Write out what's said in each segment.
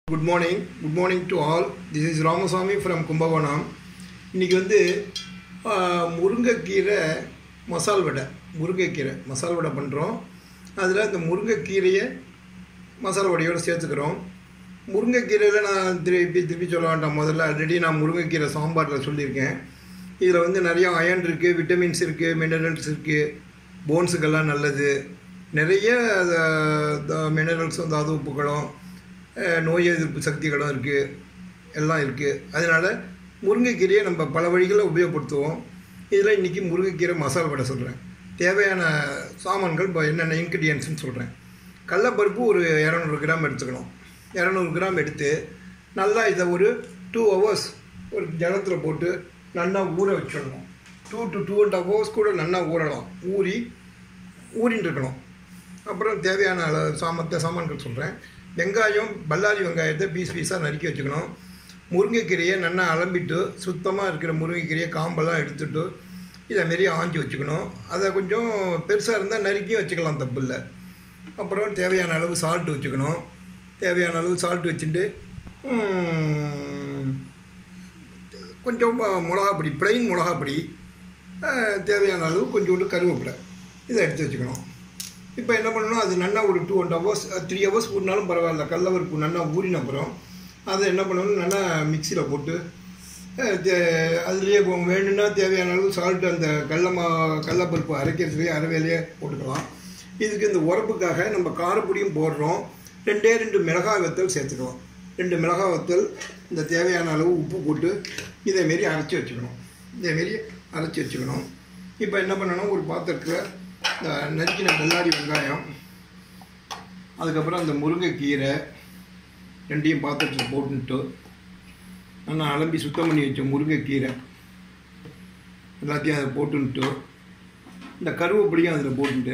good morning good morning to all this is Ramasamy from Kumbakonam இன்றைக்கி வந்து ஆ, முருங்கைக்கீரை மசால் வடை முருங்கைக்கீரை மசால் வடை பண்ணுறோம் அதில் இந்த முருங்கைக்கீரையை மசால் வடையோடு சேர்த்துக்கிறோம் முருங்கைக்கீரையில் நான் திருப்பி திருப்பி சொல்ல வேண்டாம் முதல்ல ஆல்ரெடி நான் முருங்கைக்கீரை சாம்பாரில் சொல்லியிருக்கேன் இதில் வந்து நிறைய அயன் இருக்குது விட்டமின்ஸ் இருக்குது மினரல்ஸ் இருக்குது போன்ஸுக்கெல்லாம் நல்லது நிறைய மினரல்ஸும் தாது உப்புகளும் அஹ், நோய் எதிர்ப்பு சக்திகளும் இருக்குது எல்லாம் இருக்குது அதனால் முருங்கைக்கீரையை நம்ம பல வழிகளில் உபயோகப்படுத்துவோம் இதில் இன்றைக்கி முருங்கைக்கீரை மசாலா வடை சொல்கிறேன் தேவையான சாமான்கள் இப்போ என்னென்ன இன்க்ரீடியன்ஸ்னு சொல்கிறேன் கடலப்பருப்பு ஒரு இரநூறு கிராம் எடுத்துக்கணும் இரநூறு கிராம் எடுத்து நல்லா இதை ஒரு டூ ஹவர்ஸ் ஒரு ஜலத்தில் போட்டு நல்லா ஊற வச்சிடணும் two to two and hours கூட நல்லா ஊறலாம் ஊறி ஊறின்னு இருக்கணும் அப்புறம் தேவையான அளவு சாமத்த சாமான்கள் சொல்கிறேன் வெங்காயம் பல்லாரி வெங்காயத்தை பீஸ் பீஸாக நறுக்கி வச்சுக்கணும் முருங்கைக்கீரையை நல்லா அலம்பிட்டு சுத்தமாக இருக்கிற முருங்கைக்கீரையை காம்பெல்லாம் எடுத்துட்டு இதை மாரி ஆஞ்சி வச்சுக்கணும் அதை கொஞ்சம் பெருசாக இருந்தால் நறுக்கியும் வச்சுக்கலாம் தப்பு இல்லை அப்புறம் தேவையான அளவு சால்ட் வச்சுக்கணும் தேவையான அளவு சால்ட் வச்சுட்டு ம், கொஞ்சம் ம- மிளகாப்பொடி plain மிளகாப்பொடி அஹ், தேவையான அளவு கொஞ்சோண்டு கருவேப்பிலை இதை எடுத்து வச்சுக்கணும் இப்போ என்ன பண்ணணும் அது நல்லா ஒரு two and hours three hours ஊறினாலும் பரவாயில்ல கடலப்பருப்பு நல்லா ஊறின அப்புறம் அதை என்ன பண்ணணும் நல்லா மிக்சியில் போட்டு அஹ், தே- அதுலேயே இப்போ வேணும்னா தேவையான அளவு சால்ட் அந்த கடல மா கடலப்பருப்பு அரைக்கிறதுலேயே அரைவேலையே போட்டுக்கலாம் இதுக்கு இந்த உரப்புக்காக நம்ம காரப்பொடியும் போடுறோம் ரெண்டே ரெண்டு மிளகாய் வத்தல் சேர்த்துக்கலாம் ரெண்டு மிளகாய் வத்தல் இந்த தேவையான அளவு உப்பு போட்டு இதேமாரி அரைச்சி வச்சுக்கணும் இதேமாரி அரைச்சி வச்சுக்கணும் இப்போ என்ன பண்ணணும் ஒரு பாத்திரத்தில் இந்த நறுக்கின வெள்ளாரி வெங்காயம் அதுக்கப்புறம் அந்த முருங்கைக்கீரை ரெண்டையும் பாத்திரத்தில் போட்டுட்டு நான் அலம்பி சுத்தம் பண்ணி வச்ச முருங்கைக்கீரை எல்லாத்தையும் அதை போட்டுன்ட்டு இந்த கருவேப்பிலையும் அதில் போட்டுட்டு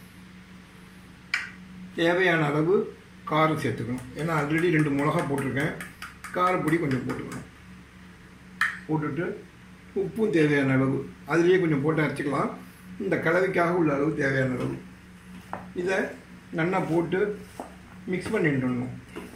தேவையான அளவு காரம் சேர்த்துக்கணும் ஏன்னா ஆல்ரெடி ரெண்டு மிளகா போட்டிருக்கேன் காரப்பொடி கொஞ்சம் போட்டுக்கணும் போட்டுட்டு உப்பும் தேவையான அளவு அதுலேயே கொஞ்சம் போட்டு அரைச்சிக்கலாம் இந்த கலவைக்காக உள்ள அளவு தேவையான அளவு இதை நல்லா போட்டு மிக்ஸ் பண்ணிடணும்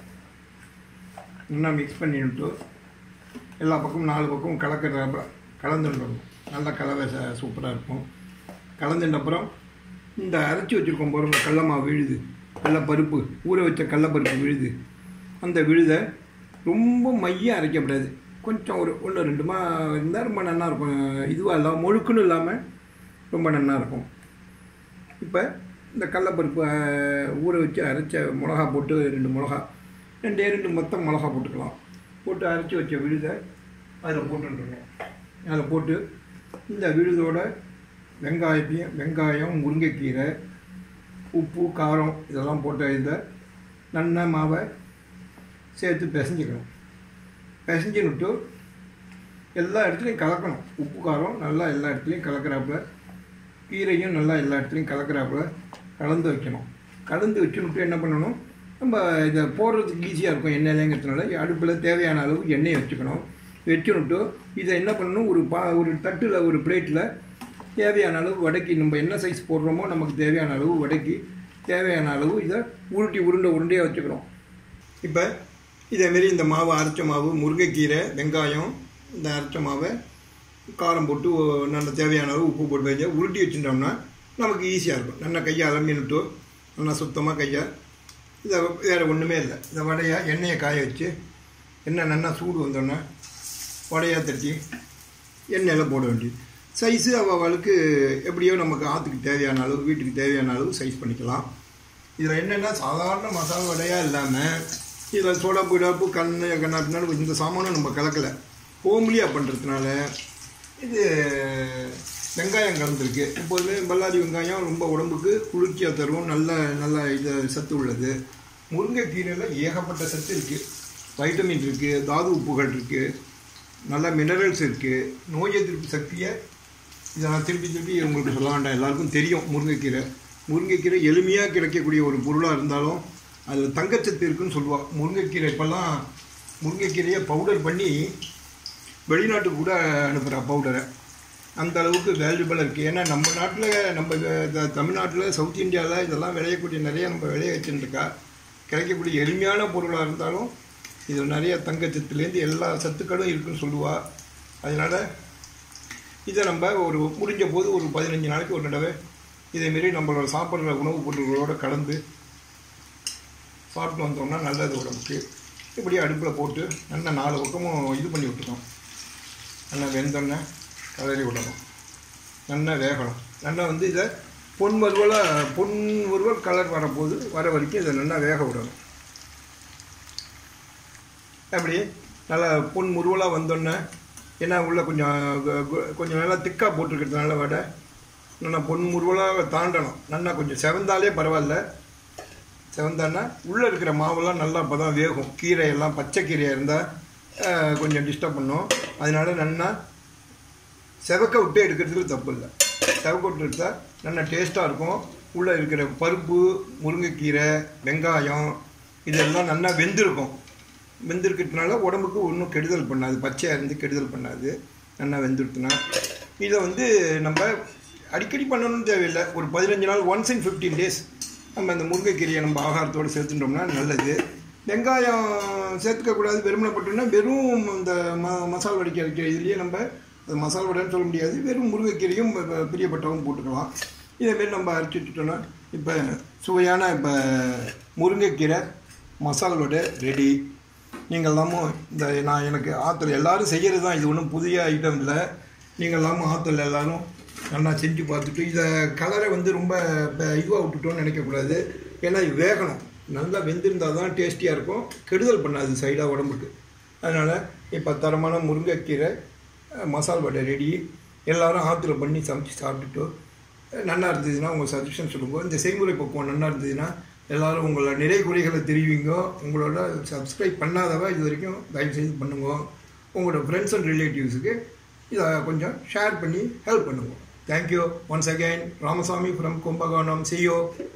நல்லா மிக்ஸ் பண்ணிட்டு எல்லா பக்கமும் நாலு பக்கமும் கலக்கிற கலந்துடணும் நல்லா கலவை சூப்பராக இருக்கும் கலந்துட்ட அப்புறம் இந்த அரைச்சி வச்சுருக்கோம் பாருங்க கடலமா விழுது கடலப்பருப்பு ஊற வச்ச கடலப்பருப்பு விழுது அந்த விழுதை ரொம்ப மைய அரைக்கப்படாது கொஞ்சம் ஒரு ஒன்று ரெண்டுமா இருந்தால் ரொம்ப நல்லா இருக்கும் இதுவாக இல்லாமல் முழுக்குன்னு இல்லாமல் ரொம்ப நல்லா இருக்கும் இப்போ இந்த கடலப்பருப்பு அஹ், ஊற வச்சு அரைச்ச மிளகா போட்டு ரெண்டு மிளகா ரெண்டே ரெண்டு மொத்தம் மிளகா போட்டுக்கலாம் போட்டு அரைச்சி வச்ச விழுதை அதில் போட்டுருக்கோம் அதில் போட்டு இந்த விழுதோட வெங்காயத்தையும் வெங்காயம் முருங்கைக்கீரை உப்பு காரம் இதெல்லாம் போட்ட இதை நல்லா மாவை சேர்த்து பிசைஞ்சிக்கணும் பிசைஞ்சு விட்டு எல்லா இடத்துலையும் கலக்கணும் உப்பு காரம் நல்லா எல்லா இடத்துலையும் கலக்கிறாப்புல கீரையும் நல்லா எல்லா இடத்துலையும் கலக்கிறாப்புல கலந்து வைக்கணும் கலந்து வச்சுன்னுட்டு என்ன பண்ணணும் நம்ம இதை போடுறதுக்கு ஈஸியாக இருக்கும் எண்ணெயிலேங்கிறதுனால அடுப்பில் தேவையான அளவு எண்ணெயை வச்சுக்கணும் வச்சுன்னுட்டு இதை என்ன பண்ணணும் ஒரு பா ஒரு தட்டில் ஒரு பிளேட்டில் தேவையான அளவு வடைக்கு நம்ம என்ன சைஸ் போடுறோமோ நமக்கு தேவையான அளவு வடைக்கு தேவையான அளவு இதை உருட்டி உருண்டை உருண்டையாக வச்சுக்கிறோம் இப்போ இதேமாரி இந்த மாவு அரைச்ச மாவு முருங்கைக்கீரை வெங்காயம் இந்த அரைச்ச மாவை காரம் போட்டு ஒ- நல்ல தேவையான அளவு உப்பு போட்டு வச்சு உருட்டி வச்சுட்டோம்னா நமக்கு ஈஸியாக இருக்கும் நல்லா கையை அலம்பின்னுட்டு நல்லா சுத்தமாக கையை இதை வேறு ஒன்றுமே இல்லை இந்த வடையை எண்ணெயை காய வச்சு எண்ணெய் நல்லா சூடு வந்தோடனே வடையாக தட்டி எண்ணெயில் போட வேண்டியது சைஸு அவளுக்கு எப்படியோ நமக்கு ஆற்றுக்கு தேவையான அளவு வீட்டுக்கு தேவையான அளவு சைஸ் பண்ணிக்கலாம் இதில் என்னென்னா சாதாரண மசாலா வடையாக இல்லாமல் இதில் சோடா புடாப்பு கண்ணு கண்ணாப்பினாலும் இந்த சாமானும் நம்ம கலக்கலை ஹோம்லியாக பண்ணுறதுனால இது வெங்காயம் கலந்துருக்கு எப்போதுமே பல்லாரி வெங்காயம் ரொம்ப உடம்புக்கு குளிர்ச்சியாக தரும் நல்ல நல்ல இது சத்து உள்ளது முருங்கைக்கீரையில் ஏகப்பட்ட சத்து இருக்குது வைட்டமின் இருக்குது தாது உப்புகள் இருக்குது நல்ல மினரல்ஸ் இருக்குது நோய் எதிர்ப்பு சக்தியை இதை நான் திருப்பி திருப்பி உங்களுக்கு சொல்ல வேண்டாம் எல்லாருக்கும் தெரியும் முருங்கைக்கீரை முருங்கைக்கீரை எளிமையாக கிடைக்கக்கூடிய ஒரு பொருளாக இருந்தாலும் அதில் தங்கச்சத்து இருக்குன்னு சொல்லுவாள் முருங்கைக்கீரை இப்போல்லாம் முருங்கைக்கீரையை பவுடர் பண்ணி வெளிநாட்டுக்கு கூட அனுப்புகிறா பவுடரை அந்த அளவுக்கு வேல்யூபிளாக இருக்குது ஏன்னா நம்ம நாட்டில் நம்ம த- தமிழ்நாட்டில் சவுத் இந்தியாவில் இதெல்லாம் விளையக்கூடிய நிறைய நம்ம விளைய வச்சுருக்கா கிடைக்கக்கூடிய எளிமையான பொருளாக இருந்தாலும் இதில் நிறைய தங்கச்சத்துலேருந்து எல்லா சத்துக்களும் இருக்குன்னு சொல்லுவா அதனால் இதை நம்ம ஒரு முடிஞ்ச போது ஒரு பதினஞ்சு நாளைக்கு ஒரு தடவை இதேமாரி நம்மளோட சாப்பிட்ற உணவுப் பொருட்களோடு கலந்து சாப்பிட்டு வந்தோம்னா நல்லது உடம்புக்கு இப்படியே அடுப்பில் போட்டு நல்லா நாலு பக்கமும் இது பண்ணி விட்டுக்கணும் நல்லா வெந்தோடனே கலரி விடணும் நல்லா வேகணும் நல்லா வந்து இதை பொன் வறுவலாக பொன் வறுவல் கலர் வரப்போது வர வரைக்கும் இதை நல்லா வேக விடணும் அப்படி நல்லா பொன் முருவலாக வந்தோடனே ஏன்னா உள்ள கொஞ்சம் கு- கு- கொஞ்சம் நல்லா திக்காக போட்டிருக்கிறதுனால வடை நல்லா பொன் முருவலாக தாண்டணும் நல்லா கொஞ்சம் செவந்தாலே பரவாயில்ல செவந்தான்னா உள்ளே இருக்கிற மாவெல்லாம் நல்லா அப்போ தான் வேகும் கீரை எல்லாம் பச்சை கீரையாக இருந்தால் கொஞ்சம் டிஸ்டர்ப் பண்ணும் அதனால நல்லா செவக்க விட்டு எடுக்கிறதுக்கு தப்பு இல்லை செவக்க விட்டு எடுத்தால் நல்லா டேஸ்ட்டாக இருக்கும் உள்ளே இருக்கிற பருப்பு முருங்கைக்கீரை வெங்காயம் இதெல்லாம் நல்லா வெந்திருக்கும் வெந்திருக்கிறதுனால உடம்புக்கு ஒன்றும் கெடுதல் பண்ணாது பச்சையாக இருந்து கெடுதல் பண்ணாது நல்லா வெந்துடுத்துனா இதை வந்து நம்ம அடிக்கடி பண்ணணும்னு தேவையில்லை ஒரு பதினஞ்சு நாள் ஒன்ஸ் இன் ஃபிஃப்டீன் டேஸ் நம்ம அந்த முருங்கைக்கீரையை நம்ம ஆகாரத்தோடு சேர்த்துட்டோம்னா நல்லது வெங்காயம் சேர்த்துக்கக்கூடாது வெறுமனப்பட்டோம்னா வெறும் இந்த ம மசால் வடிக்க வைக்கிற இதுலேயே நம்ம அது மசால் வடைன்னு சொல்ல முடியாது வெறும் முருங்கைக்கீரையும் ப- ப- பிரியப்பட்டவும் போட்டுக்கலாம் இதேமாரி நம்ம அரைச்சி வச்சுட்டோம்னா இப்போ சுவையான இப்போ முருங்கைக்கீரை மசால் வடை ரெடி நீங்கள் எல்லாமும் இந்த நான் எனக்கு ஆற்றுல எல்லாரும் செய்கிறது தான் இது ஒன்றும் புதிய ஐட்டம் இல்லை நீங்கள் எல்லாமும் ஆற்றுல எல்லாரும் நல்லா செஞ்சு பார்த்துட்டு இதை கலரை வந்து ரொம்ப இதுவாக விட்டுட்டோன்னு நினைக்கக்கூடாது ஏன்னா இது வேகணும் நல்லா வெந்திருந்தால் தான் டேஸ்டியாக இருக்கும் கெடுதல் பண்ணாது சைடாக உடம்புக்கு அதனால் இப்போ தரமான முருங்கைக்கீரை அஹ், மசால் வடை ரெடி எல்லாரும் ஆற்றுல பண்ணி சமைச்சு சாப்பிட்டுட்டு அஹ், நல்லா இருந்ததுன்னா உங்கள் சஜஷன் சொல்லுங்க இந்த செய்முறை பக்குவம் நல்லா இருந்ததுன்னா எல்லாரும் உங்களோட நிறை குறைகளை தெரிவிங்க உங்களோட சப்ஸ்கிரைப் பண்ணாதவ இது வரைக்கும் தயவு செய்து பண்ணுங்க உங்களோட ஃப்ரெண்ட்ஸ் அண்ட் ரிலேட்டிவ்ஸுக்கு இதை கொஞ்சம் ஷேர் பண்ணி ஹெல்ப் பண்ணுங்க thank you once again Ramasamy from Kumbakonam சியோ